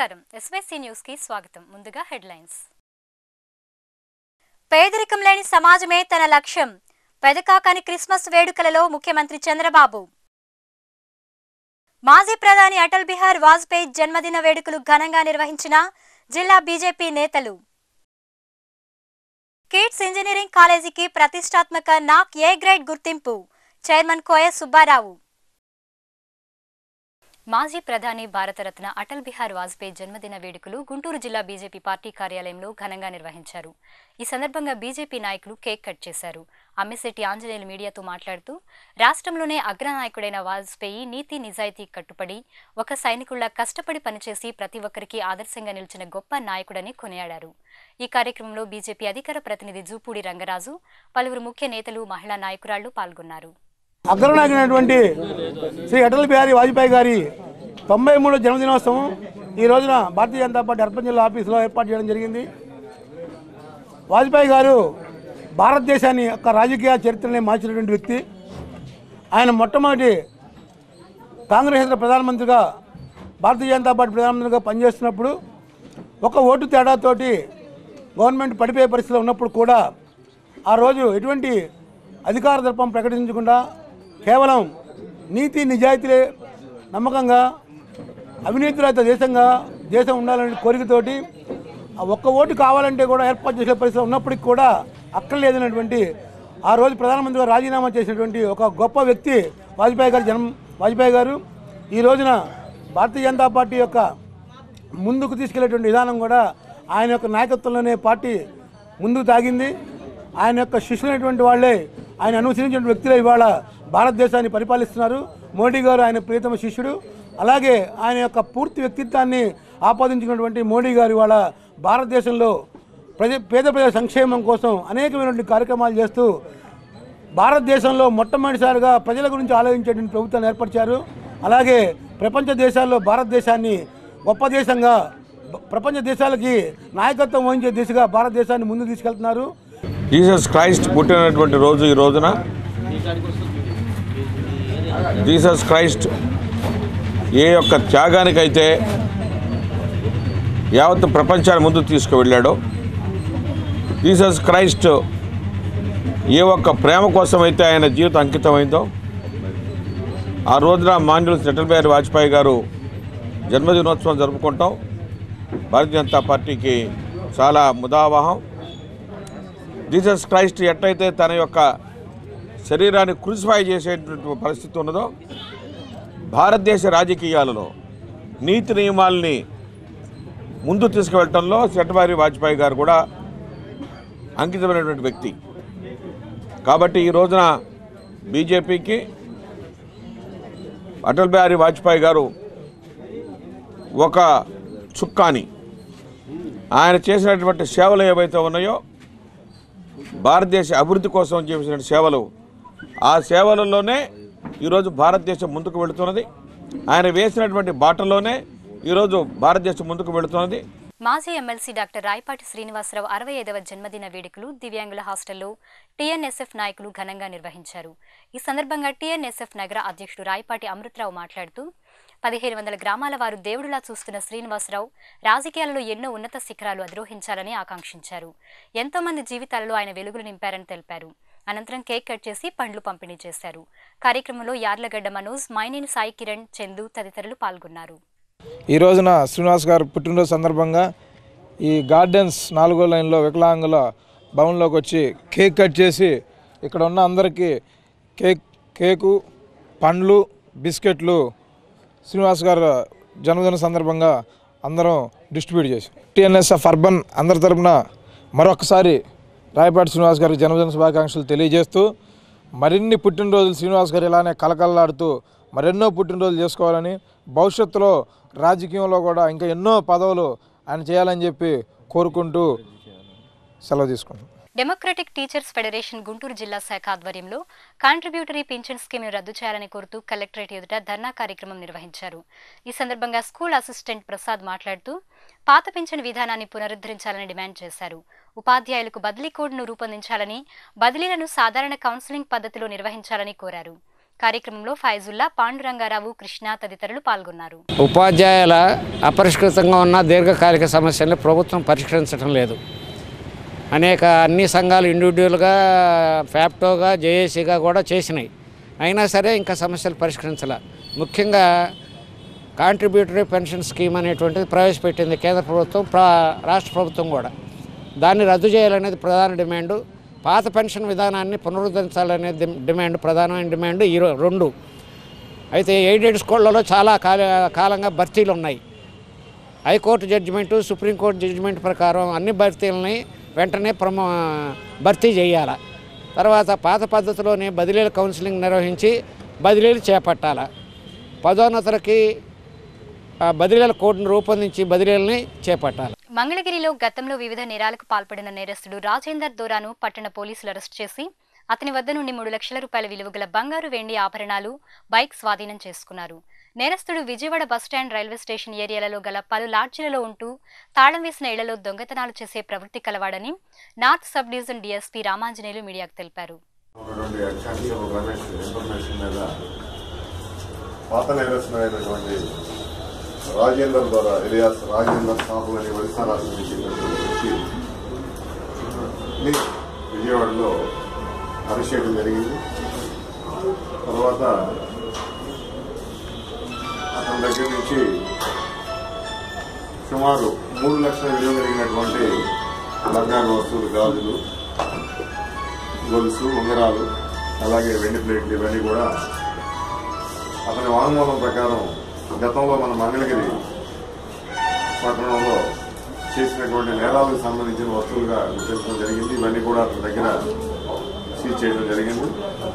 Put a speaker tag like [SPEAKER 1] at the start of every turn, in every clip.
[SPEAKER 1] నమస్కారం SYC news కి స్వాగతం ముందుగా హెడ్లైన్స్ పేదరికం లేని సమాజమే తన లక్ష్యం పెదకాకాని క్రిస్మస్ వేడుకలలో ముఖ్యమంత్రి చంద్రబాబు మాజీ ప్రధాని అటల్ బిహార్ వాజ్పేయి జన్మదిన వేడుకలు ఘనంగా నిర్వహించిన జిల్లా బీజేపీ నేతలు కిడ్స్ ఇంజనీరింగ్ కాలేజీకి ప్రతిష్టాత్మక నాక్ ఏ గ్రేడ్ గుర్తింపు చైర్మన్ కోయ సుబ్బారావు మాజీ ప్రధాని భారతరత్న అటల్ బిహార్ వాజ్పేయి జన్మదిన వేడుకలు గుంటూరు జిల్లా బీజేపీ పార్టీ కార్యాలయంలో ఘనంగా నిర్వహించారు ఈ సందర్భంగా బీజేపీ నాయకులు కేక్ కట్ చేశారు అమ్మిశెట్టి ఆంజనేయులు మీడియాతో మాట్లాడుతూ రాష్ట్రంలోనే అగ్రనాయకుడైన వాజ్పేయి నీతి నిజాయితీ కట్టుబడి ఒక సైనికుల్లా కష్టపడి పనిచేసి ప్రతి ఒక్కరికి ఆదర్శంగా నిలిచిన గొప్ప నాయకుడని కొనియాడారు ఈ కార్యక్రమంలో బీజేపీ అధికార ప్రతినిధి జూపూడి రంగరాజు పలువురు ముఖ్య నేతలు మహిళా నాయకురాళ్లు పాల్గొన్నారు
[SPEAKER 2] అగ్రనాయకునైనటువంటి శ్రీ అటల్ బిహారీ వాజ్పేయి గారి తొంభై మూడో జన్మదినోత్సవం ఈ రోజున భారతీయ జనతా పార్టీ అర్పణ్ జిల్లా ఆఫీసులో ఏర్పాటు చేయడం జరిగింది వాజ్పేయి గారు భారతదేశాన్ని యొక్క రాజకీయ చరిత్రని మార్చినటువంటి వ్యక్తి ఆయన మొట్టమొదటి కాంగ్రెస్ ప్రధానమంత్రిగా భారతీయ జనతా పార్టీ ప్రధానమంత్రిగా పనిచేస్తున్నప్పుడు ఒక ఓటు తేడాతోటి గవర్నమెంట్ పడిపోయే పరిస్థితిలో ఉన్నప్పుడు కూడా ఆ రోజు ఎటువంటి అధికార దర్పం ప్రకటించకుండా కేవలం నీతి నిజాయితీలే నమ్మకంగా అవినీతి రహిత దేశంగా దేశం ఉండాలనే కోరికతోటి ఆ ఒక్క ఓటు కావాలంటే కూడా ఏర్పాటు చేసే పరిస్థితి ఉన్నప్పటికీ కూడా అక్కర్లేదన్నటువంటి ఆ రోజు ప్రధానమంత్రిగా రాజీనామా చేసినటువంటి ఒక గొప్ప వ్యక్తి వాజ్పేయి గారి జన్మ వాజ్పేయి గారు ఈ రోజున భారతీయ జనతా పార్టీ యొక్క ముందుకు తీసుకెళ్లేటువంటి విధానం కూడా ఆయన యొక్క నాయకత్వంలోనే పార్టీ ముందుకు తాగింది ఆయన యొక్క శిష్యులైనటువంటి వాళ్ళే ఆయన అనుసరించిన వ్యక్తులే ఇవాళ భారతదేశాన్ని పరిపాలిస్తున్నారు మోడీ గారు ఆయన ప్రియతమ శిష్యుడు అలాగే ఆయన యొక్క పూర్తి వ్యక్తిత్వాన్ని ఆపాదించుకున్నటువంటి మోడీ గారు ఇవాళ భారతదేశంలో ప్రజ పేద ప్రజల సంక్షేమం కోసం అనేకమైనటువంటి కార్యక్రమాలు చేస్తూ భారతదేశంలో మొట్టమొదటిసారిగా ప్రజల గురించి ఆలోచించేటువంటి ప్రభుత్వాన్ని ఏర్పరిచారు అలాగే ప్రపంచ దేశాల్లో భారతదేశాన్ని గొప్ప దేశంగా బ- ప్రపంచ దేశాలకి నాయకత్వం వహించే దిశగా భారతదేశాన్ని ముందుకు తీసుకెళ్తున్నారు
[SPEAKER 3] జీసస్ క్రైస్ట్ పుట్టినటువంటి రోజు ఈ రోజున జీసస్ క్రైస్ట్ ఏ యొక్క త్యాగానికైతే యావత్ ప్రపంచాన్ని ముందుకు తీసుకువెళ్ళాడో జీసస్ క్రైస్ట్ ఏ ఒక్క ప్రేమ కోసమైతే ఆయన జీవితం అంకితమైందో ఆ రోజున మాన్యులు అటల్ బిహారీ వాజ్పేయి గారు జన్మదినోత్సవం జరుపుకుంటాం భారతీయ జనతా పార్టీకి చాలా ముదావహం జీసస్ క్రైస్ట్ ఎట్లయితే తన యొక్క శరీరాన్ని క్రూసిఫై చేసేటువంటి పరిస్థితి ఉన్నదో భారతదేశ రాజకీయాలలో నీతి నియమాల్ని ముందు తీసుకువెళ్ళటంలో సెట్టబారి వాజ్పేయి గారు కూడా అంకితమైనటువంటి వ్యక్తి కాబట్టి ఈ రోజున బీజేపీకి అటల్ బిహారీ వాజ్పేయి గారు ఒక చుక్కాని ఆయన చేసినటువంటి సేవలు ఏవైతే ఉన్నాయో భారతదేశ అభివృద్ధి కోసం చేసిన సేవలు ఆ సేవలలోనే ఈరోజు భారతదేశం ముందుకు వెళుతున్నది ఆయన వేసినటువంటి బాటలోనే ఈరోజు భారతదేశం ముందుకు వెళుతున్నది
[SPEAKER 1] మాజీ ఎమ్మెల్సీ డాక్టర్ రాయపాటి శ్రీనివాసరావు అరవై ఐదవ జన్మదిన వేడుకలు దివ్యాంగుల హాస్టల్లో టీఎన్ఎస్ఎఫ్ నాయకులు ఘనంగా నిర్వహించారు ఈ సందర్భంగా టీఎన్ఎస్ఎఫ్ నగర అధ్యక్షుడు రాయపాటి అమృతరావు మాట్లాడుతూ పదిహేను వందల గ్రామాల వారు దేవుడిలా చూస్తున్న శ్రీనివాసరావు రాజకీయాలలో ఎన్నో ఉన్నత శిఖరాలు అధిరోహించాలని ఆకాంక్షించారు ఎంతో మంది జీవితాలలో ఆయన వెలుగులు నింపారని తెలిపారు అనంతరం కేక్ కట్ చేసి పండ్లు పంపిణీ చేశారు కార్యక్రమంలో యార్లగడ్డ మనోజ్ మైనేని సాయి కిరణ్ చందు తదితరులు పాల్గొన్నారు
[SPEAKER 4] ఈ రోజున శ్రీనివాస్ గారు పుట్టినరోజు సందర్భంగా ఈ గార్డెన్స్ నాలుగో లైన్లో వికలాంగుల భవన్లోకి వచ్చి కేక్ కట్ చేసి ఇక్కడ ఉన్న అందరికీ కేక్ కేకు పండ్లు బిస్కెట్లు శ్రీనివాస్ గారు జన్మదిన సందర్భంగా అందరం డిస్ట్రిబ్యూట్ చేసి టిఎన్ఎస్ఎఫ్ అర్బన్ అందరి తరపున మరొకసారి రాయపాటి శ్రీనివాస్ గారికి జన్మదిన శుభాకాంక్షలు తెలియజేస్తూ మరిన్ని పుట్టినరోజులు శ్రీనివాస్ గారు ఇలానే కలకలలాడుతూ మరెన్నో పుట్టినరోజులు చేసుకోవాలని భవిష్యత్తులో రాజకీయంలో కూడా ఇంకా ఎన్నో పదవులు ఆయన చేయాలని చెప్పి కోరుకుంటూ సెలవు తీసుకుంటాం
[SPEAKER 1] డెమోక్రటిక్ టీచర్స్ ఫెడరేషన్ గుంటూరు జిల్లా శాఖ ఆధ్వర్యంలో కాంట్రిబ్యూటరీ పింఛన్ స్కీమ్ను రద్దు చేయాలని కోరుతూ కలెక్టరేట్ ఎదుట ధర్నా కార్యక్రమం నిర్వహించారు ఈ సందర్భంగా స్కూల్ అసిస్టెంట్ ప్రసాద్ మాట్లాడుతూ పాత పింఛన్ విధానాన్ని పునరుద్ధరించాలని డిమాండ్ చేశారు ఉపాధ్యాయులకు బదిలీ కోడ్ను రూపొందించాలని బదిలీలను సాధారణ కౌన్సిలింగ్ పద్ధతిలో నిర్వహించాలని కోరారు కార్యక్రమంలో ఫైజుల్లా పాండురంగారావు కృష్ణ తదితరులు పాల్గొన్నారు
[SPEAKER 5] ఉపాధ్యాయుల అపరిష్కృతంగా ఉన్న దీర్ఘకాలిక సమస్యల్ని ప్రభుత్వం పరిష్కరించడం లేదు అనేక అన్ని సంఘాలు ఇండివిజువల్గా ఫ్యాప్టోగా జేఏసీగా కూడా చేసినాయి అయినా సరే ఇంకా సమస్యలు పరిష్కరించాల ముఖ్యంగా కాంట్రిబ్యూటరీ పెన్షన్ స్కీమ్ అనేటువంటిది ప్రవేశపెట్టింది కేంద్ర ప్రభుత్వం ప్ర రాష్ట్ర ప్రభుత్వం కూడా దాన్ని రద్దు చేయాలనేది ప్రధాన డిమాండు పాత పెన్షన్ విధానాన్ని పునరుద్ధరించాలనే డి- డిమాండ్ ప్రధానమైన డిమాండ్ ఈ రో- రెండు అయితే ఎయిడెడ్ స్కూళ్ళలో చాలా కాల కాలంగా భర్తీలు ఉన్నాయి హైకోర్టు జడ్జిమెంటు సుప్రీంకోర్టు జడ్జిమెంట్ ప్రకారం అన్ని భర్తీలని వెంటనే ప్రమో భర్తీ చేయాలి తర్వాత పాత పద్ధతిలోనే బదిలీల కౌన్సిలింగ్ నిర్వహించి బదిలీలు చేపట్టాలి పదోన్నతులకి ఆ, బదిలీల కోడ్ను రూపొందించి బదిలీలని చేపట్టాలి
[SPEAKER 1] మంగళగిరిలో గతంలో వివిధ నేరాలకు పాల్పడిన నేరస్తుడు రాజేందర్ దోరాను పట్టణ పోలీసులు అరెస్ట్ చేసి అతని వద్ద నుండి మూడు లక్షల రూపాయల విలువ గల బంగారు వెండి ఆభరణాలు బైక్ స్వాధీనం చేసుకున్నారు నేరస్తుడు విజయవాడ బస్టాండ్ రైల్వే స్టేషన్ ఏరియాలలో గల పలు లాడ్జీలలో ఉంటూ తాళం వేసిన ఇళ్లలో దొంగతనాలు చేసే ప్రవృత్తి కలవాడని north sub division DSP Ramanjaneyulu మీడియాకు తెలిపారు
[SPEAKER 6] ఉన్నటువంటి కానిస్టేబుల్ రమేష్ ఇన్ఫర్మేషన్ మీద పాత నేరస్తుడైనటువంటి రాజేందర్ ద్వారా ఎలియాస్ రాజేందర్ సాబు అనే ఒడిశా రాష్ట్రం నుంచి చెందినటువంటి వ్యక్తి ని విజయవాడలో అరెస్ట్ చేయడం జరిగింది తర్వాత అతని దగ్గర నుంచి సుమారు మూడు లక్షల విలువ కలిగినటువంటి బంగారు వస్తువులు గాజులు గొలుసు ఉంగరాలు అలాగే వెండి ప్లేట్లు ఇవన్నీ కూడా అతని వాంగ్మూలం ప్రకారం గతంలో మన మంగళగిరి పట్టణంలో చేసినటువంటి నేరాలకు సంబంధించిన వస్తువులుగా గుర్తించడం జరిగింది ఇవన్నీ కూడా అతని దగ్గర సీజ్ చేయడం జరిగింది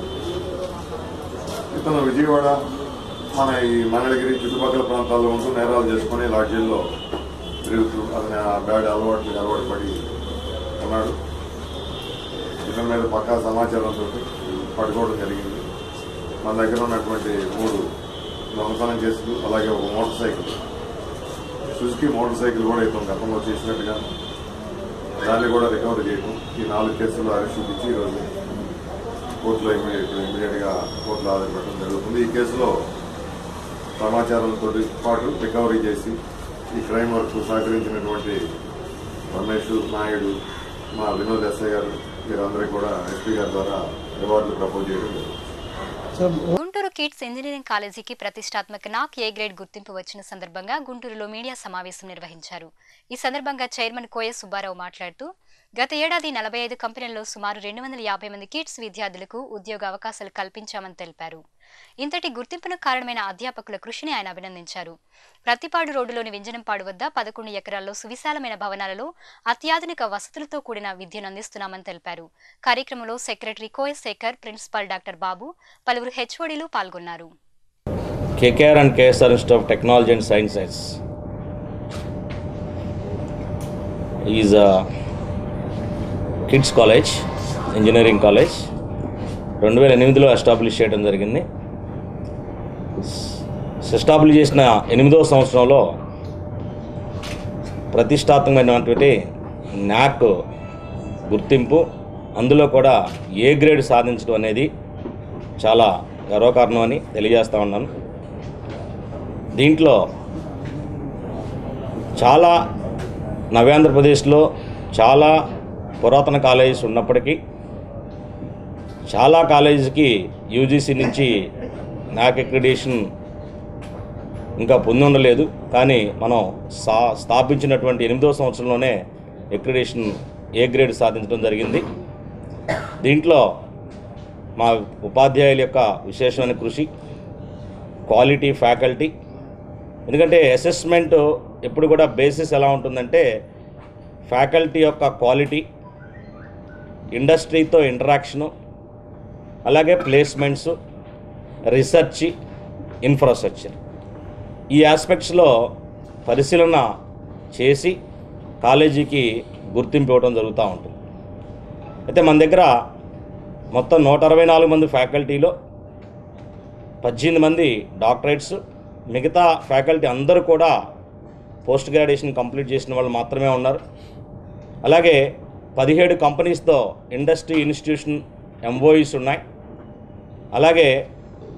[SPEAKER 6] ఇతను విజయవాడ మన ఈ మంగళగిరి చుట్టుపక్కల ప్రాంతాల్లో ఉంటూ నేరాలు చేసుకుని లాడ్జీల్లో తిరుగుతూ అతని ఆ బ్యాడ్ అలవాట్లకు అలవాటు పడి ఉన్నాడు ఇతని మీద పక్కా సమాచారంతో పట్టుకోవడం జరిగింది మన దగ్గర ఉన్నటువంటి మూడు దొంగతనం కేసులు అలాగే ఒక motor cycle Suzuki motor cycle కూడా ఇతను గతంలో చేసినట్టుగా దాన్ని కూడా రికవరీ చేయడం ఈ నాలుగు కేసుల్లో అరెస్ట్ చూపించి ఈరోజు కోర్టులో ఇమీడియట్ ఇమీడియట్ గా కోర్టులో హాజరుపెట్టడం జరుగుతుంది ఈ కేసులో సమాచారంతో పాటు రికవరీ చేసి ఈ క్రైమ్ వర్క్ సహకరించినటువంటి రమేష్ నాయుడు మా వినోద్ ఎస్ఐ గారు వీరందరికీ కూడా ఎస్పీ గారి ద్వారా అవార్డులు ప్రపోజ్ చేయడం జరిగింది
[SPEAKER 1] గుంటూరు కిడ్స్ ఇంజనీరింగ్ కాలేజీకి ప్రతిష్టాత్మక నాక్ ఏ గ్రేడ్ గుర్తింపు వచ్చిన సందర్భంగా గుంటూరులో మీడియా సమావేశం నిర్వహించారు ఈ సందర్భంగా చైర్మన్ కోయ సుబ్బారావు మాట్లాడుతూ గత ఏడాది నలభై ఐదు కంపెనీల్లో సుమారు రెండు వందల యాభై మంది కిడ్స్ విద్యార్థులకు ఉద్యోగ అవకాశాలు కల్పించామని తెలిపారు ఇంతటి గుర్తింపునకు కారణమైన అధ్యాపకుల కృషిని ఆయన అభినందించారు ప్రతిపాడు రోడ్డులోని వింజనంపాడు వద్ద పదకొండు ఎకరాల్లో సువిశాలమైన భవనాలలో అత్యాధునిక వసతులతో కూడిన విద్యను అందిస్తున్నామని తెలిపారు కార్యక్రమంలో secretary Koya Shekhar principal doctor Babu పలువురు హెచ్ఓడీలు పాల్గొన్నారు
[SPEAKER 7] KKR and KSR Institute of Technology and Sciences is a kids college, engineering college. రెండు వేల ఎనిమిదిలో ఎస్టాబ్లిష్ చేయడం జరిగింది ఎస్టాబ్లిష్ చేసిన ఎనిమిదవ సంవత్సరంలో ప్రతిష్టాత్మకమైనటువంటి న్యాక్ గుర్తింపు అందులో కూడా ఏ గ్రేడ్ సాధించడం అనేది చాలా గర్వకారణం అని తెలియజేస్తా ఉన్నాను దీంట్లో చాలా నవ్యాంధ్రప్రదేశ్లో చాలా పురాతన కాలేజెస్ ఉన్నప్పటికీ చాలా కాలేజీకి యూజీసీ నుంచి నాక్ అక్రిడేషన్ ఇంకా పొంది ఉండలేదు కానీ మనం సా స్థాపించినటువంటి ఎనిమిదో సంవత్సరంలోనే అక్రిడేషన్ ఏ గ్రేడ్ సాధించడం జరిగింది దీంట్లో మా ఉపాధ్యాయుల యొక్క విశేషమైన కృషి క్వాలిటీ ఫ్యాకల్టీ ఎందుకంటే అసెస్మెంట్ ఎప్పుడు కూడా బేసిస్ ఎలా ఉంటుందంటే ఫ్యాకల్టీ యొక్క క్వాలిటీ ఇండస్ట్రీతో ఇంటరాక్షను అలాగే ప్లేస్మెంట్స్ రీసెర్చ్ ఇన్ఫ్రాస్ట్రక్చర్ ఈ ఆస్పెక్ట్స్లో పరిశీలన చేసి కాలేజీకి గుర్తింపు ఇవ్వడం జరుగుతూ ఉంటుంది అయితే మన దగ్గర మొత్తం నూట అరవై నాలుగు మంది ఫ్యాకల్టీలో పద్దెనిమిది మంది డాక్టరేట్స్ మిగతా ఫ్యాకల్టీ అందరూ కూడా పోస్ట్ గ్రాడ్యుయేషన్ కంప్లీట్ చేసిన వాళ్ళు మాత్రమే ఉన్నారు అలాగే పదిహేడు కంపెనీస్తో ఇండస్ట్రీ ఇన్స్టిట్యూషన్ ఎంఓఈస్ ఉన్నాయి అలాగే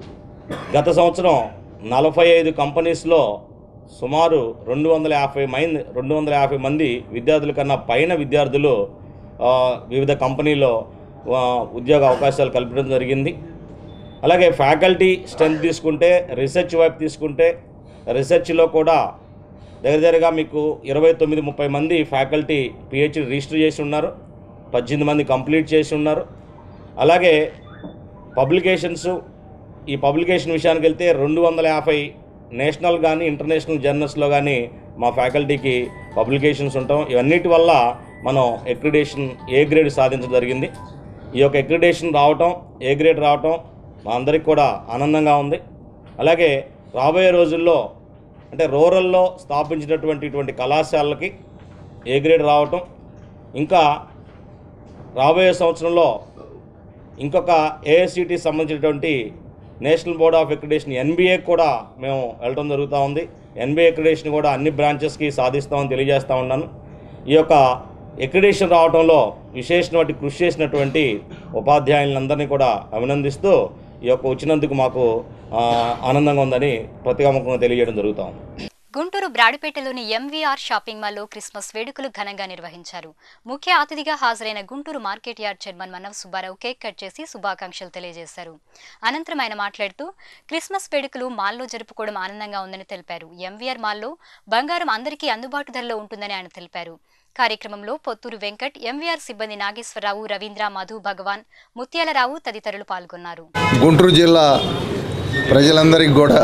[SPEAKER 7] గత సంవత్సరం నలభై ఐదు కంపెనీస్లో సుమారు రెండు వందల యాభై మంది రెండు వందల యాభై మంది విద్యార్థుల కన్నా పైన విద్యార్థులు ఆ, వివిధ కంపెనీలో ఆ, ఉద్యోగ అవకాశాలు కల్పించడం జరిగింది అలాగే ఫ్యాకల్టీ స్ట్రెంత్ తీసుకుంటే రీసెర్చ్ వైపు తీసుకుంటే రీసెర్చ్లో కూడా దగ్గర దగ్గరగా మీకు ఇరవై తొమ్మిది ముప్పై మంది ఫ్యాకల్టీ పిహెచ్డి రిజిస్టర్ చేసి ఉన్నారు పద్దెనిమిది మంది కంప్లీట్ చేసి ఉన్నారు అలాగే పబ్లికేషన్స్ ఈ పబ్లికేషన్ విషయానికి వెళ్తే రెండు వందల యాభై నేషనల్ కానీ ఇంటర్నేషనల్ జర్నల్స్లో కానీ మా ఫ్యాకల్టీకి పబ్లికేషన్స్ ఉంటాం ఇవన్నిటి వల్ల మనం ఎక్రిడేషన్ ఏ గ్రేడ్ సాధించడం జరిగింది ఈ యొక్క ఎక్రిడేషన్ రావటం ఏ గ్రేడ్ రావటం మా అందరికి కూడా ఆనందంగా ఉంది అలాగే రాబోయే రోజుల్లో అంటే రూరల్లో స్థాపించినటువంటి ఇటువంటి కళాశాలలకి ఏ గ్రేడ్ రావటం ఇంకా రాబోయే సంవత్సరంలో ఇంకొక ఏఐసిటి సంబంధించినటువంటి national board of accreditation NBA కూడా మేము వెళ్ళడం జరుగుతూ ఉంది ఎన్బిఏ ఎక్రిడేషన్ కూడా అన్ని బ్రాంచెస్కి సాధిస్తామని తెలియజేస్తూ ఉన్నాను ఈ యొక్క ఎక్రిడేషన్ రావడంలో విశేషమైన కృషి చేసినటువంటి ఉపాధ్యాయులందరినీ కూడా అభినందిస్తూ ఈ యొక్క వచ్చినందుకు మాకు ఆ, ఆనందంగా ఉందని ప్రతిగాముఖంగా తెలియజేయడం జరుగుతూ ఉంది
[SPEAKER 1] గుంటూరు బ్రాడిపేటలోని ఎంవీఆర్ షాపింగ్ మాల్లో క్రిస్మస్ వేడుకలు ఘనంగా నిర్వహించారు ముఖ్య అతిథిగా హాజరైన Guntur market yard chairman Mannav Subbarao cake cut చేసి శుభాకాంక్షలు తెలియజేశారు అనంతరం ఆయన మాట్లాడుతూ క్రిస్మస్ వేడుకలు మాల్లో జరుపుకోవడం ఆనందంగా ఉందని తెలిపారు ఎంవీఆర్ మాల్లో బంగారం అందరికీ అందుబాటు ధరలో ఉంటుందని ఆయన తెలిపారు కార్యక్రమంలో పొత్తూరు వెంకట్ ఎంవీఆర్ సిబ్బంది నాగేశ్వరరావు రవీంద్ర మధు భగవాన్ ముత్యాలరావు తదితరులు పాల్గొన్నారు
[SPEAKER 8] గుంటూరు జిల్లా ప్రజలందరికీ కూడా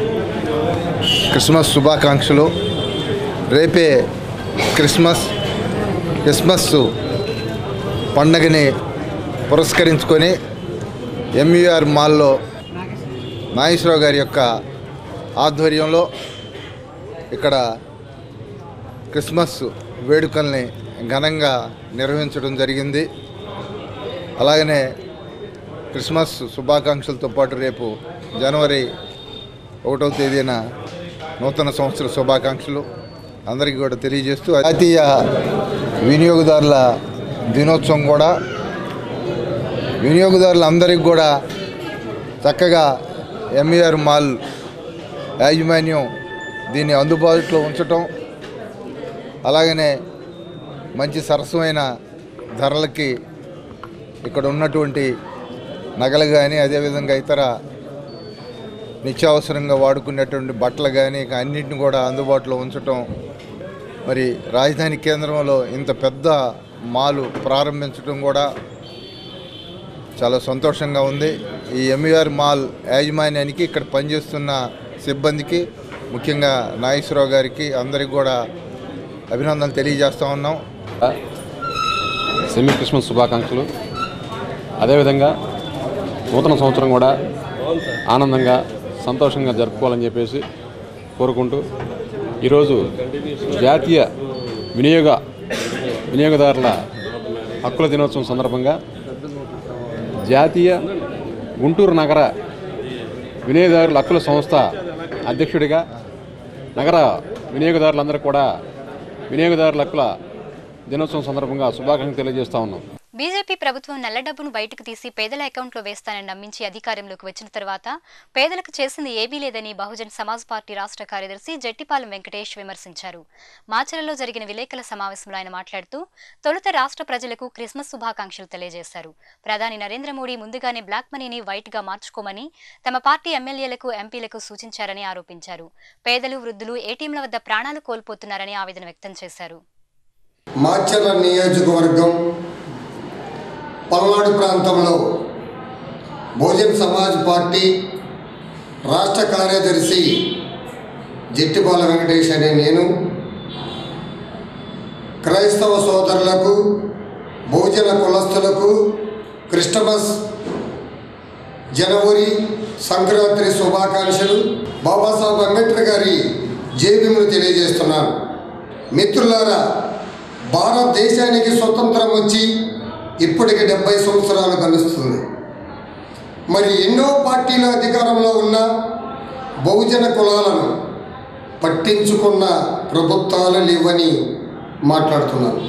[SPEAKER 8] క్రిస్మస్ శుభాకాంక్షలు రేపే క్రిస్మస్ క్రిస్మస్ పండగని పురస్కరించుకొని ఎంఈఆర్ మాల్లో నాగేశ్వరరావు గారి యొక్క ఆధ్వర్యంలో ఇక్కడ క్రిస్మస్ వేడుకల్ని ఘనంగా నిర్వహించడం జరిగింది అలాగనే క్రిస్మస్ శుభాకాంక్షలతో పాటు రేపు జనవరి ఒకటవ తేదీన నూతన సంవత్సర శుభాకాంక్షలు అందరికీ కూడా తెలియజేస్తూ జాతీయ వినియోగదారుల దినోత్సవం కూడా వినియోగదారులందరికీ కూడా చక్కగా ఎంఈఆర్ మాల్ యాజమాన్యం దీన్ని అందుబాటులో ఉంచటం అలాగనే మంచి సరసమైన ధరలకి ఇక్కడ ఉన్నటువంటి నగలు కానీ అదేవిధంగా ఇతర నిత్యావసరంగా వాడుకునేటువంటి బట్టలు కానీ ఇక అన్నింటిని కూడా అందుబాటులో ఉంచటం మరి రాజధాని కేంద్రంలో ఇంత పెద్ద మాలు ప్రారంభించడం కూడా చాలా సంతోషంగా ఉంది ఈ ఎంఈఆర్ మాల్ యాజమాన్యానికి ఇక్కడ పనిచేస్తున్న సిబ్బందికి ముఖ్యంగా నాగేశ్వరరావు గారికి అందరికి కూడా అభినందనలు తెలియజేస్తూ ఉన్నాం
[SPEAKER 9] సెమీ క్రిస్మస్ శుభాకాంక్షలు అదేవిధంగా నూతన సంవత్సరం కూడా ఆనందంగా సంతోషంగా జరుపుకోవాలని చెప్పేసి కోరుకుంటూ ఈరోజు జాతీయ వినియోగ వినియోగదారుల హక్కుల దినోత్సవం సందర్భంగా జాతీయ గుంటూరు నగర వినియోగదారుల హక్కుల సంస్థ అధ్యక్షుడిగా నగర వినియోగదారులందరూ కూడా వినియోగదారుల హక్కుల దినోత్సవం సందర్భంగా శుభాకాంక్షలు తెలియజేస్తా ఉన్నాం
[SPEAKER 1] బీజేపీ ప్రభుత్వం నల్ల డబ్బును బయటకు తీసి పేదల అకౌంట్లో వేస్తానని నమ్మించి అధికారంలోకి వచ్చిన తర్వాత పేదలకు చేసింది ఏమీ లేదని బహుజన్ సమాజ్ పార్టీ రాష్ట్ర కార్యదర్శి జట్టిపాలెం వెంకటేష్ విమర్శించారు మాచలలో జరిగిన విలేకరుల సమావేశంలో ఆయన మాట్లాడుతూ తొలుత రాష్ట్ర ప్రజలకు క్రిస్మస్ శుభాకాంక్షలు తెలియజేశారు ప్రధాని నరేంద్ర మోడీ ముందుగానే బ్లాక్ మనీని వైట్ గా మార్చుకోమని తమ పార్టీ ఎమ్మెల్యేలకు ఎంపీలకు సూచించారని ఆరోపించారు పేదలు వృద్ధులు ఏటీఎంల వద్ద ప్రాణాలు కోల్పోతున్నారని ఆవేదన వ్యక్తం చేశారు
[SPEAKER 10] మాచర్ల నియోజకవర్గం పల్నాడు ప్రాంతంలో బహుజన్ సమాజ్ పార్టీ రాష్ట్ర కార్యదర్శి జట్టిపాల వెంకటేష్ అనే నేను క్రైస్తవ సోదరులకు బహుజన కులస్తులకు క్రిస్టమస్ జనవరి సంక్రాంతి శుభాకాంక్షలు బాబాసాహెబ్ అంబేద్కర్ గారి జేబీములు తెలియజేస్తున్నాను మిత్రులారా భారతదేశానికి స్వతంత్రం వచ్చి ఇప్పటికి డెబ్బై సంవత్సరాలు కలుస్తుంది మరి ఎన్నో పార్టీలు అధికారంలో ఉన్న బహుజన కులాలను పట్టించుకున్న ప్రభుత్వాలు లేవని మాట్లాడుతున్నారు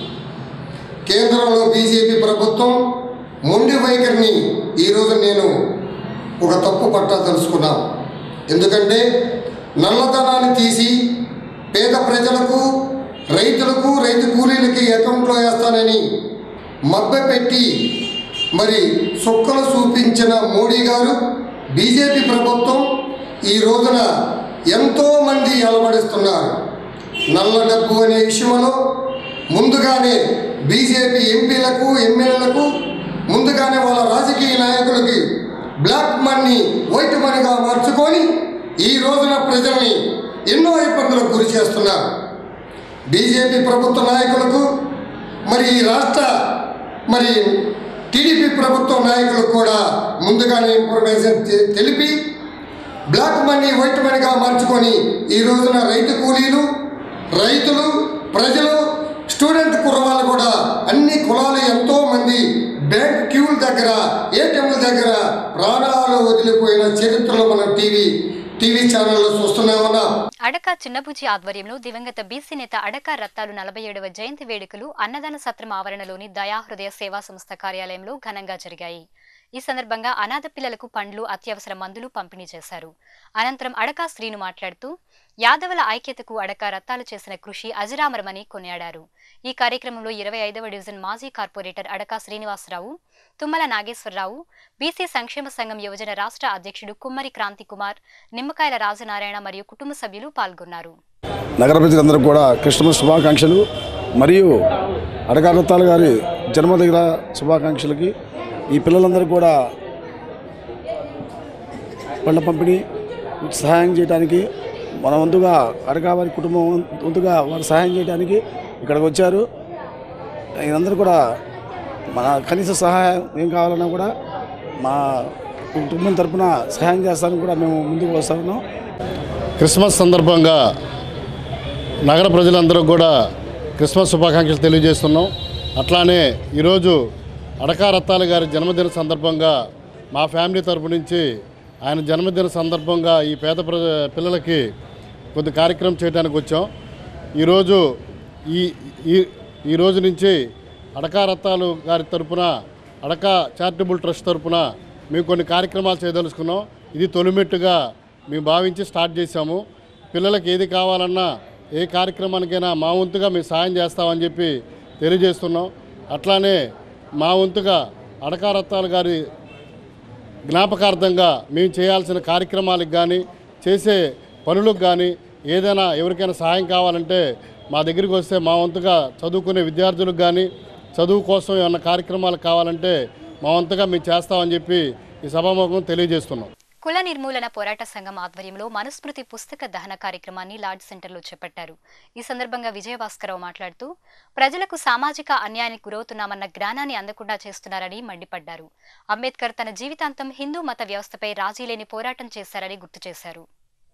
[SPEAKER 10] కేంద్రంలో బీజేపీ ప్రభుత్వం మొండి వైఖరిని ఈరోజు నేను ఒక తప్పు పట్టా తెలుసుకున్నాం ఎందుకంటే నల్లధనాన్ని తీసి పేద ప్రజలకు రైతులకు రైతు కూలీలకి అకౌంట్లో వేస్తానని మభ్యపెట్టి మరి సుక్కలు చూపించిన మోడీ గారు బీజేపీ ప్రభుత్వం ఈ రోజున ఎంతోమంది అలవడిస్తున్నారు నల్ల డబ్బు అనే విషయంలో ముందుగానే బీజేపీ ఎంపీలకు ఎమ్మెల్యేలకు ముందుగానే వాళ్ళ రాజకీయ నాయకులకి బ్లాక్ మనీ వైట్ మనీగా మార్చుకొని ఈ రోజున ప్రజల్ని ఎన్నో ఇబ్బందులకు గురి చేస్తున్నారు బీజేపీ ప్రభుత్వ నాయకులకు మరి ఈ రాష్ట్ర మరి టీడీపీ ప్రభుత్వ నాయకులకు కూడా ముందుగానే ఇన్ఫర్మేషన్ తె- తెలిపి బ్లాక్ మనీ వైట్ మనీగా మార్చుకొని ఈ రోజున రైతు కూలీలు రైతులు ప్రజలు స్టూడెంట్ కుర్రవాళ్ళు కూడా అన్ని కులాలు ఎంతో మంది బ్యాంక్ క్యూల దగ్గర ఏటీఎంల దగ్గర ప్రాణాలు వదిలిపోయిన చరిత్రలో మనం టీవీ టీవీ ఛానల్లో చూస్తున్నామన్నా
[SPEAKER 1] అడక చిన్నబుజ్జి ఆధ్వర్యంలో దివంగత బీసీ నేత అడక రత్తాలు నలభై ఏడవ జయంతి వేడుకలు అన్నదాన సత్రం ఆవరణలోని దయాహృదయ సేవా సంస్థ కార్యాలయంలో ఘనంగా జరిగాయి ఈ సందర్భంగా అనాథ పిల్లలకు పండ్లు అత్యవసర మందులు పంపిణీ చేశారు అనంతరం అడక శ్రీను మాట్లాడుతూ యాదవుల ఐక్యతకు అడక రత్తాలు చేసిన కృషి అజరామరమని కొనియాడారు ఈ కార్యక్రమంలో ఇరవై ఐదవ డివిజన్ మాజీ కార్పొరేటర్ అడక శ్రీనివాసరావు తుమ్మల నాగేశ్వరరావు బీసీ సంక్షేమ సంఘం యువజన రాష్ట్ర అధ్యక్షుడు కుమ్మరి క్రాంతి కుమార్ నిమ్మకాయల రాజనారాయణ మరియు కుటుంబ సభ్యులు పాల్గొన్నారు
[SPEAKER 11] నగర ప్రజలందరికీ కూడా క్రిస్మస్ శుభాకాంక్షలు మరియు అడగారత్తాల గారి జన్మదిన శుభాకాంక్షలకి ఈ పిల్లలందరూ కూడా పండ్ల పంపిణీ సహాయం చేయడానికి మన వంతుగా అడగా వారి కుటుంబం వంతుగా వారు సహాయం చేయడానికి ఇక్కడికి వచ్చారు ఇదందరూ కూడా మన కనీస సహాయం ఏం కావాలన్నా కూడా మా కుటుంబం తరపున సహాయం చేస్తానికి కూడా మేము ముందుకు వస్తా ఉన్నాం
[SPEAKER 12] క్రిస్మస్ సందర్భంగా నగర ప్రజలందరూ కూడా క్రిస్మస్ శుభాకాంక్షలు తెలియజేస్తున్నాం అట్లానే ఈరోజు అడకా రత్తాల గారి జన్మదిన సందర్భంగా మా ఫ్యామిలీ తరపు నుంచి ఆయన జన్మదిన సందర్భంగా ఈ పేద ప్రజ పిల్లలకి కొద్ది కార్యక్రమం చేయడానికి వచ్చాం ఈరోజు ఈ ఈ ఈ రోజు నుంచి అడకా రత్తాలు గారి తరపున అడకా చారిటబుల్ ట్రస్ట్ తరపున మేము కొన్ని కార్యక్రమాలు చేయదలుచుకున్నాం ఇది తొలిమెట్టుగా మేము భావించి స్టార్ట్ చేశాము పిల్లలకి ఏది కావాలన్నా ఏ కార్యక్రమానికైనా మా వంతుగా మేము సాయం చేస్తామని చెప్పి తెలియజేస్తున్నాం అట్లానే మా వంతుగా అడకా రత్తాలు గారి జ్ఞాపకార్థంగా మేము చేయాల్సిన కార్యక్రమాలకు కానీ చేసే పనులకు కానీ ఏదైనా ఎవరికైనా సహాయం కావాలంటే మా దగ్గరికి వస్తే మా వంతుగా చదువుకునే విద్యార్థులకు కానీ చదువు కోసం ఏమైనా కార్యక్రమాలు కావాలంటే మా వంతుగా మేము చేస్తామని చెప్పి ఈ సభాముఖం తెలియజేస్తున్నాం
[SPEAKER 1] కుల నిర్మూలన పోరాట సంఘం ఆధ్వర్యంలో మనుస్మృతి పుస్తక దహన కార్యక్రమాన్ని లార్డ్ సెంటర్లో చేపట్టారు ఈ సందర్భంగా విజయభాస్కరరావు మాట్లాడుతూ ప్రజలకు సామాజిక అన్యాయానికి గురవుతున్నామన్న జ్ఞానాన్ని అందకుండా చేస్తున్నారని మండిపడ్డారు అంబేద్కర్ తన జీవితాంతం హిందూ మత వ్యవస్థపై రాజీలేని పోరాటం చేశారని గుర్తు చేశారు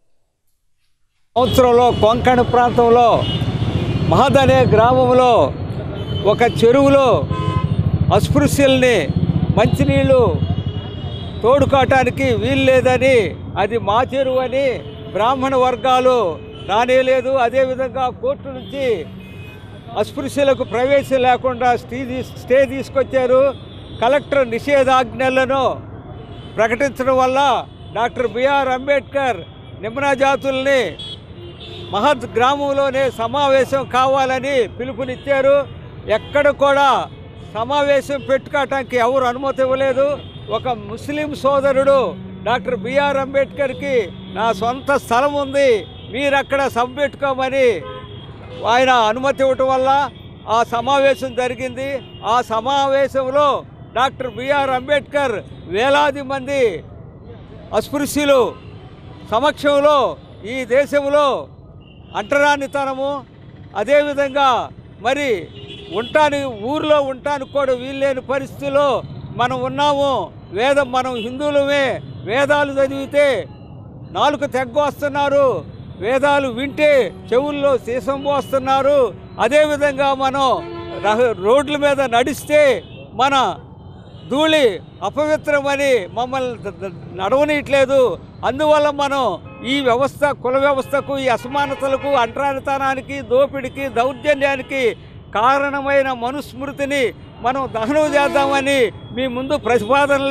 [SPEAKER 13] సంవత్సరంలో కొంకణ ప్రాంతంలో మహద్ అనే గ్రామంలో ఒక చెరువులో అస్పృశ్యుల్ని మంచినీళ్ళు తోడుకోవటానికి వీలు లేదని అది మా చెరువు అని బ్రాహ్మణ వర్గాలు రానేలేదు అదేవిధంగా కోర్టు నుంచి అస్పృశ్యులకు ప్రవేశం లేకుండా స్టే తీస్- స్టే తీసుకొచ్చారు కలెక్టర్ నిషేధాజ్ఞలను ప్రకటించడం వల్ల డాక్టర్ బిఆర్ అంబేద్కర్ నిమ్న జాతుల్ని మహద్ గ్రామంలోనే సమావేశం కావాలని పిలుపునిచ్చారు ఎక్కడ కూడా సమావేశం పెట్టుకోవటానికి ఎవరు అనుమతి ఇవ్వలేదు ఒక ముస్లిం సోదరుడు డాక్టర్ బిఆర్ అంబేద్కర్కి నా సొంత స్థలం ఉంది మీరు అక్కడ సభ పెట్టుకోమని ఆయన అనుమతి ఇవ్వటం వల్ల ఆ సమావేశం జరిగింది ఆ సమావేశంలో డాక్టర్ బిఆర్ అంబేద్కర్ వేలాది మంది అస్పృశ్యులు సమక్షంలో ఈ దేశంలో అంటరానితనము అదేవిధంగా మరి ఉంటాని ఊరిలో ఉంటానికి కూడా వీల్లేని పరిస్థితిలో మనం ఉన్నాము వేదం మనం హిందువులమే వేదాలు చదివితే నాలుగు తెగ్గొస్తున్నారు వేదాలు వింటే చెవుల్లో సీసం పోస్తున్నారు అదేవిధంగా మనం రహ- రోడ్ల మీద నడిస్తే మన ధూళి అపవిత్రమని మమ్మల్ని ద- ద- నడవనీయట్లేదు అందువల్ల మనం ఈ వ్యవస్థ కుల వ్యవస్థకు ఈ అసమానతలకు అంటరానితనానికి దోపిడికి దౌర్జన్యానికి కారణమైన మనుస్మృతిని మనం దహనం చేద్దామని మీ ముందు ప్రతిపాదనలు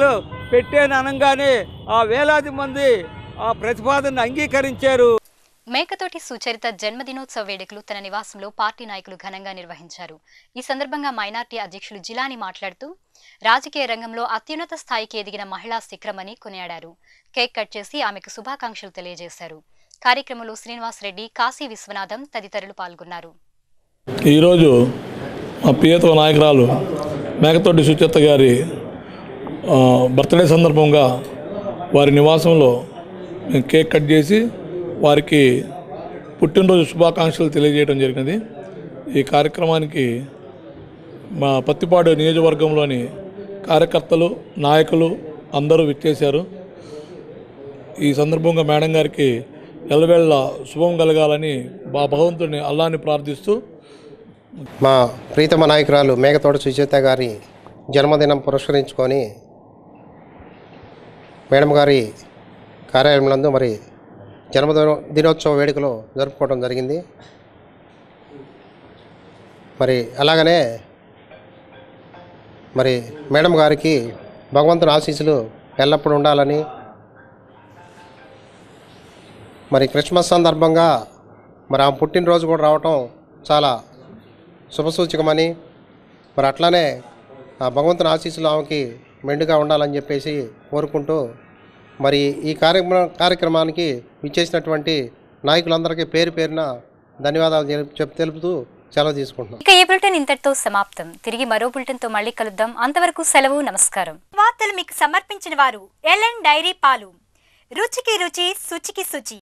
[SPEAKER 13] పెట్టాను అనగానే ఆ వేలాది మంది ఆ ప్రతిపాదనను అంగీకరించారు
[SPEAKER 1] మేకతోటి సుచరిత జన్మదినోత్సవ వేడుకలు తన నివాసంలో పార్టీ నాయకులు ఘనంగా నిర్వహించారు ఈ సందర్భంగా మైనార్టీ అధ్యక్షులు జిలాని మాట్లాడుతూ రాజకీయ రంగంలో అత్యున్నత స్థాయికి ఎదిగిన మహిళా శిఖరమని కొనియాడారు కేక్ కట్ చేసి ఆమెకు శుభాకాంక్షలు తెలియజేశారు కార్యక్రమంలో శ్రీనివాస్ రెడ్డి కాశీ విశ్వనాథం తదితరులు పాల్గొన్నారు
[SPEAKER 14] ఈరోజు మా ప్రియతమ నాయకురాలు మేకతోటి సుచేత గారి ఆ, బర్త్డే సందర్భంగా వారి నివాసంలో మేము కేక్ కట్ చేసి వారికి పుట్టినరోజు శుభాకాంక్షలు తెలియజేయడం జరిగినది ఈ కార్యక్రమానికి మా పత్తిపాడు నియోజకవర్గంలోని కార్యకర్తలు నాయకులు అందరూ విచ్చేశారు ఈ సందర్భంగా మేడం గారికి ఎల్లవేళ్ళ శుభం కలగాలని బా భగవంతుడిని అల్లాని ప్రార్థిస్తూ
[SPEAKER 15] మా ప్రీతమ నాయకురాలు మేఘతోట సుచేత గారి జన్మదినం పురస్కరించుకొని మేడం గారి కార్యాలయంలో మరి జన్మదిన దినోత్సవ వేడుకలు జరుపుకోవడం జరిగింది మరి అలాగనే మరి మేడం గారికి భగవంతుని ఆశీస్సులు ఎల్లప్పుడూ ఉండాలని మరి క్రిస్మస్ సందర్భంగా మరి ఆ పుట్టినరోజు కూడా రావటం చాలా శుభసూచకమని మరి అట్లానే ఆ భగవంతుని ఆశీస్సులు ఆమెకి మెండుగా ఉండాలని చెప్పేసి కోరుకుంటూ మరి ఈ కార్యక్రమ కార్యక్రమానికి విచ్చేసినటువంటి నాయకులందరికీ పేరు పేరున ధన్యవాదాలు తెలు- చెప్ తెలుపుతూ సెలవు తీసుకుంటున్నాం
[SPEAKER 1] ఇక ఈ బులెటిన్ ఇంతటితో సమాప్తం తిరిగి మరో బులెటిన్ తో మళ్ళీ కలుద్దాం అంతవరకు సెలవు నమస్కారం
[SPEAKER 16] వార్తలు మీకు సమర్పించిన వారు ఎల్ఎన్ డైరీ పాలు రుచికి రుచి శుచికి శుచి